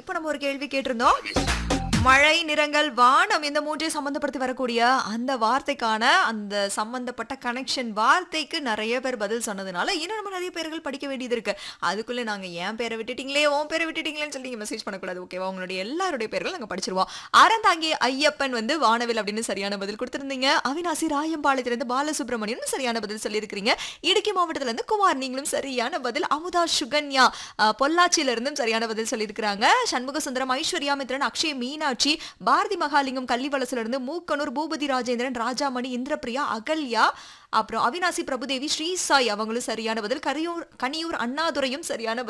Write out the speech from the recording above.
இப்போ நம்ம ஒரு கேள்வி கேட்டிருந்தோம் மழை நிறங்கள் வானம் இந்த மூன்றையும் சம்பந்தப்படுத்தி வரக்கூடிய அந்த வார்த்தைக்கான அந்த சம்பந்தப்பட்ட கனெக்ஷன் வார்த்தைக்கு நிறைய பேர் பதில் சொன்னதுனால இன்னும் நம்ம நிறைய பேர்கள் படிக்க வேண்டியது இருக்கு அதுக்குள்ள நாங்க ஏன் பேரை விட்டுட்டீங்களே உன் பேரை விட்டுட்டீங்களேன்னு சொல்லி மெசேஜ் பண்ணக்கூடாது ஓகேவா உங்களுடைய எல்லாருடைய பேர்கள் நாங்க படிச்சிருவோம் அறந்தாங்கி ஐயப்பன் வந்து வானவில் அப்படின்னு சரியான பதில் கொடுத்திருந்தீங்க அவினாசி ராயம்பாளையத்திலிருந்து பாலசுப்ரமணியன் சரியான பதில் சொல்லியிருக்கிறீங்க இடுக்கி மாவட்டத்துல இருந்து குமார் நீங்களும் சரியான பதில் அமுதா சுகன்யா அஹ், பொள்ளாச்சியில இருந்தும் சரியான பதில் சொல்லியிருக்கிறாங்க சண்முக சுந்தரம் ஐஸ்வர்யா மித்ரன் அக்ஷய் மீனாட்சி பாரதி மகாலிங்கம் கள்ளிவளசுல இருந்து மூக்கனூர் பூபதி ராஜேந்திரன் ராஜாமணி இந்திரபிரியா அகல்யா அப்புறம் அவினாசி பிரபுதேவி ஸ்ரீ சாய் அவங்களும் சரியான பதில் கரியூர் கனியூர் அண்ணாதுரையும் சரியான பதில்